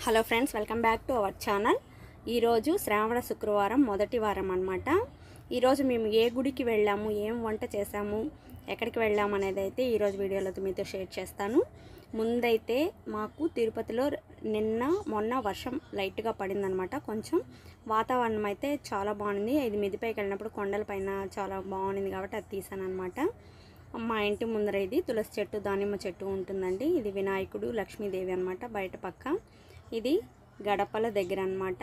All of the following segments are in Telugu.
Hello friends welcome back to our channel ఈరోజు శ్రావణ శుక్రవారం మొదటి వారం అనమాట ఈరోజు మేము ఏ గుడికి వెళ్ళాము ఏం వంట చేసాము ఎక్కడికి వెళ్ళాము అనేది అయితే ఈరోజు వీడియోలో మీతో షేర్ చేస్తాను ముందైతే మాకు తిరుపతిలో నిన్న మొన్న వర్షం లైట్గా పడిందనమాట కొంచెం వాతావరణం అయితే చాలా బాగుంది ఇది మిదిపైకి వెళ్ళినప్పుడు కొండలపైన చాలా బాగుంది కాబట్టి అది తీసాను అనమాట మా ఇంటి ముందర ఇది తులసి చెట్టు దానిమ్మ చెట్టు ఉంటుందండి ఇది వినాయకుడు లక్ష్మీదేవి అనమాట బయట పక్క ఇది గడపల దగ్గర అనమాట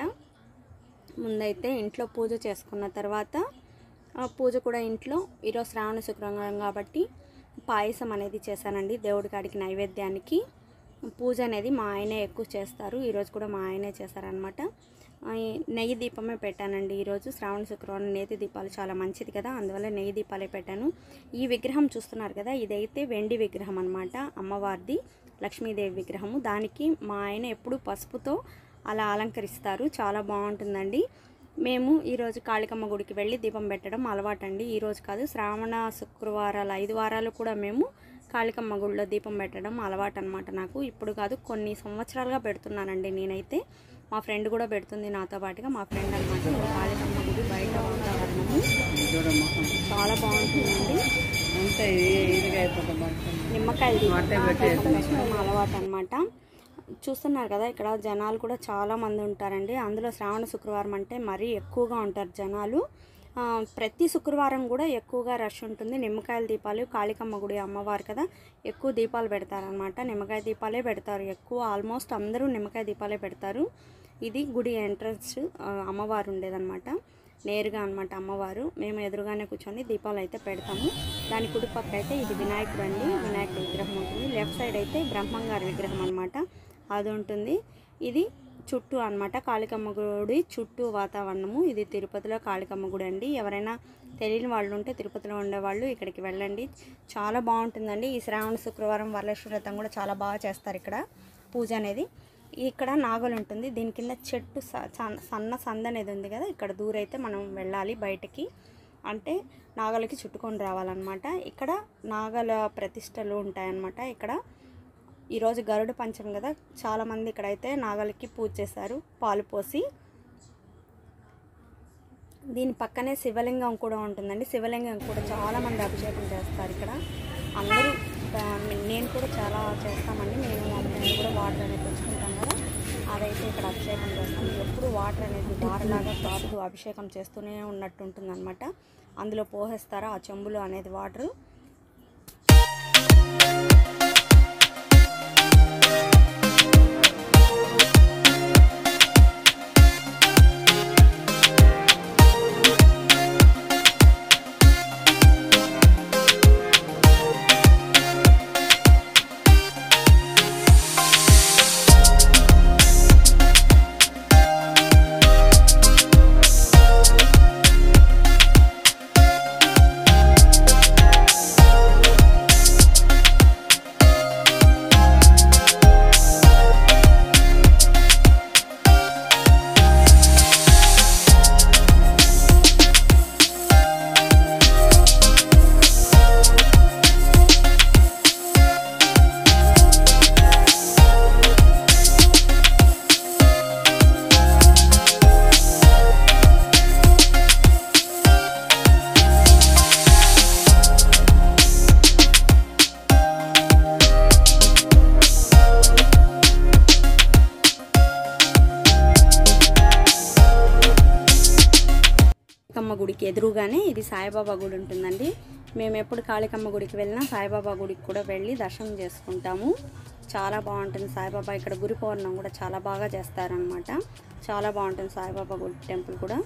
ముందైతే ఇంట్లో పూజ చేసుకున్న తర్వాత ఆ పూజ కూడా ఇంట్లో ఈరోజు శ్రావణ శుక్రవారం కాబట్టి పాయసం అనేది చేశానండి దేవుడి కాడికి నైవేద్యానికి పూజ అనేది మా ఆయనే ఎక్కువ చేస్తారు ఈరోజు కూడా మా ఆయనే చేశారనమాట ఆ, ఈ నెయ్యి దీపమే పెట్టానండి ఈరోజు శ్రావణ శుక్రవారం నేతి దీపాలు చాలా మంచిది కదా అందువల్ల నెయ్యి దీపాలే పెట్టాను ఈ విగ్రహం చూస్తున్నారు కదా ఇదైతే వెండి విగ్రహం అనమాట అమ్మవారిది లక్ష్మీదేవి విగ్రహము దానికి మా ఆయన ఎప్పుడు పసుపుతో అలా అలంకరిస్తారు చాలా బాగుంటుందండి మేము ఈరోజు కాళికమ్మ గుడికి వెళ్ళి దీపం పెట్టడం అలవాటండి ఈరోజు కాదు శ్రావణ శుక్రవారాలు ఐదు వారాలు కూడా మేము కాళికమ్మ గుడిలో దీపం పెట్టడం అలవాటు అనమాట నాకు ఇప్పుడు కాదు కొన్ని సంవత్సరాలుగా పెడుతున్నానండి నేనైతే మా ఫ్రెండ్ కూడా పెడుతుంది నాతో పాటుగా మా ఫ్రెండ్ అనమాట కాళికమ్మ గుడి బయట వాతావరణము చాలా బాగుంటుందండి అంతే ఇదిగా అయిపోతుంది మొత్తం. నిమ్మకాయలు దీపం వాటే పెట్టి పెట్టడం అలవాటు అనమాట చూస్తున్నారు కదా ఇక్కడ జనాలు కూడా చాలా మంది ఉంటారండి అందులో శ్రావణ శుక్రవారం అంటే మరీ ఎక్కువగా ఉంటారు జనాలు ఆ, ప్రతి శుక్రవారం కూడా ఎక్కువగా రష్ ఉంటుంది నిమ్మకాయల దీపాలు కాళికమ్మ గుడి అమ్మవారు కదా ఎక్కువ దీపాలు పెడతారనమాట నిమ్మకాయ దీపాలే పెడతారు ఎక్కువ ఆల్మోస్ట్ అందరూ నిమ్మకాయ దీపాలే పెడతారు ఇది గుడి ఎంట్రన్స్ ఆ, అమ్మవారు ఉండేదన్నమాట నేరుగా అనమాట అమ్మవారు మేము ఎదురుగానే కూర్చొని దీపాలు అయితే పెడతాము దాని కుడి పక్క అయితే ఇది వినాయకుడు అండి వినాయకుడి విగ్రహం ఉంటుంది లెఫ్ట్ సైడ్ అయితే బ్రహ్మంగారి విగ్రహం అనమాట అది ఉంటుంది ఇది చుట్టూ అనమాట కాళికమ్మ గుడి చుట్టూ వాతావరణము ఇది తిరుపతిలో కాళికమ్మ గుడి అండి ఎవరైనా తెలియని వాళ్ళు ఉంటే తిరుపతిలో ఉండేవాళ్ళు ఇక్కడికి వెళ్ళండి చాలా బాగుంటుందండి ఈ శ్రావణ శుక్రవారం వరలక్ష్మి వ్రతం కూడా చాలా బాగా చేస్తారు ఇక్కడ పూజ అనేది ఇక్కడ నాగలు ఉంటుంది దీని కింద చెట్టు స- సన్న- సన్న సంద అనేది ఉంది కదా ఇక్కడ దూరైతే మనం వెళ్ళాలి బయటకి అంటే నాగలకి చుట్టుకొని రావాలన్నమాట ఇక్కడ నాగల ప్రతిష్టలు ఉంటాయన్నమాట ఇక్కడ ఈరోజు గరుడ పంచం కదా చాలామంది ఇక్కడైతే నాగలకి పూజ చేశారు పాలు పోసి దీని పక్కనే శివలింగం కూడా ఉంటుందండి శివలింగం కూడా చాలామంది అభిషేకం చేస్తారు ఇక్కడ అందరూ ఆ, నేను కూడా చాలా చేస్తామండి నేను మా ఫ్రెండ్ కూడా వాటర్ అనేది తెచ్చుకుంటాం కదా అదైతే ఇక్కడ అభిషేకం చేస్తాం ఎప్పుడు వాటర్ అనేది వారలాగా కాదు అభిషేకం చేస్తూనే ఉన్నట్టు ఉంటుందన్నమాట అందులో పోసేస్తారా ఆ చెంబులో అనేది వాటర్ కాళికమ్మ గుడికి ఎదురుగానే ఇది సాయిబాబా గుడి ఉంటుందండి మేము ఎప్పుడు కాళికమ్మ గుడికి వెళ్ళినా సాయిబాబా గుడికి కూడా వెళ్ళి దర్శనం చేసుకుంటాము చాలా బాగుంటుంది సాయిబాబా ఇక్కడ గురి పౌర్ణం కూడా చాలా బాగా చేస్తారనమాట చాలా బాగుంటుంది సాయిబాబా గుడి టెంపుల్ కూడా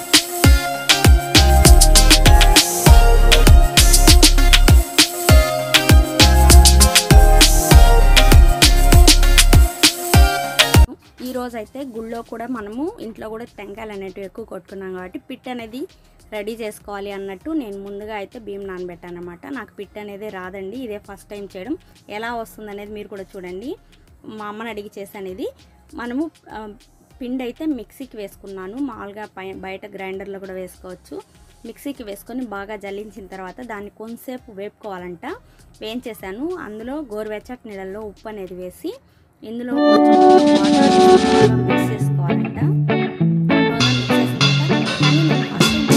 ఈ రోజు అయితే గుళ్ళో కూడా మనము ఇంట్లో కూడా టెంకాయలు అనేటివి ఎక్కువ కొట్టుకున్నాం కాబట్టి పిట్ అనేది రెడీ చేసుకోవాలి అన్నట్టు నేను ముందుగా అయితే బియ్యం నానబెట్టాను అనమాట నాకు పిట్ అనేది రాదండి ఇదే ఫస్ట్ టైం చేయడం ఎలా వస్తుంది అనేది మీరు కూడా చూడండి మా అమ్మని అడిగి చేశాను ఇది మనము ఆ, పిండి అయితే మిక్సీకి వేసుకున్నాను మామూలుగా పై బయట గ్రైండర్లో కూడా వేసుకోవచ్చు మిక్సీకి వేసుకొని బాగా జల్లించిన తర్వాత దాన్ని కొంతసేపు వేపుకోవాలంట వేయించేసాను అందులో గోరువెచ్చటి నీళ్ళల్లో ఉప్పు అనేది వేసి ఇందులో కొంచెం వాటర్ వేసి బాగా మిక్స్ చేసుకోవాలంట బాగా మిక్స్ చేసుకుంటా కానీ నేను ఫస్ట్ టైం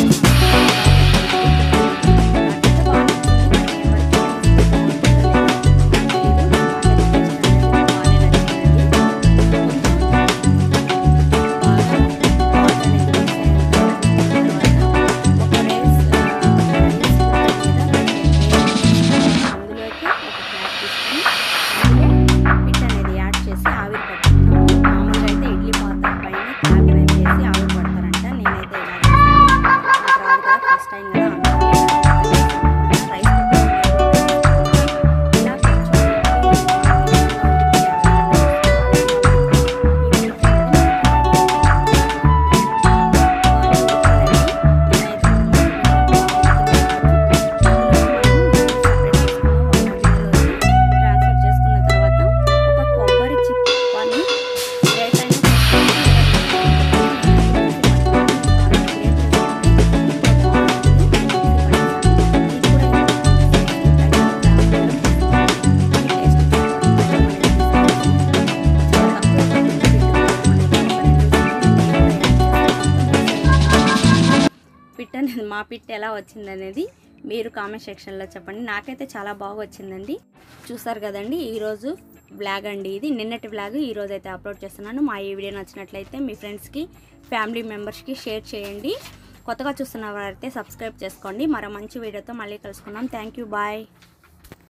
అందులోకి ఒక ప్లేట్ తీసుకొని అందులో పిట్ అనేది యాడ్ చేసి ఆవిరి పట్టుకుంటాము మామూలుగా అయితే ఇడ్లీ పాత్ర పైన క్యాప్ అనేది వేసి ఆవిరి పడతారంట నేనైతే ఇలా చేశాను నాకు రాదు కదా ఫస్ట్ టైం కదా అందుకే రైస్ ఇలా ట్రాన్స్ఫర్ చేసుకున్న తర్వాత ఒక కొబ్బరి చిప్పని పిట్ అనేది మా పిట్ ఎలా వచ్చిందనేది మీరు కామెంట్ సెక్షన్లో చెప్పండి నాకైతే చాలా బాగా వచ్చిందండి చూసారు కదండి ఈరోజు బ్లాగ్ అండి ఇది నిన్నటి బ్లాగ్ ఈరోజు అయితే అప్లోడ్ చేస్తున్నాను మా ఈ వీడియో నచ్చినట్లయితే మీ ఫ్రెండ్స్కి ఫ్యామిలీ మెంబర్స్కి షేర్ చేయండి కొత్తగా చూస్తున్న వారైతే సబ్స్క్రైబ్ చేసుకోండి మరో మంచి వీడియోతో మళ్ళీ కలుసుకుందాం థ్యాంక్ యూ బాయ్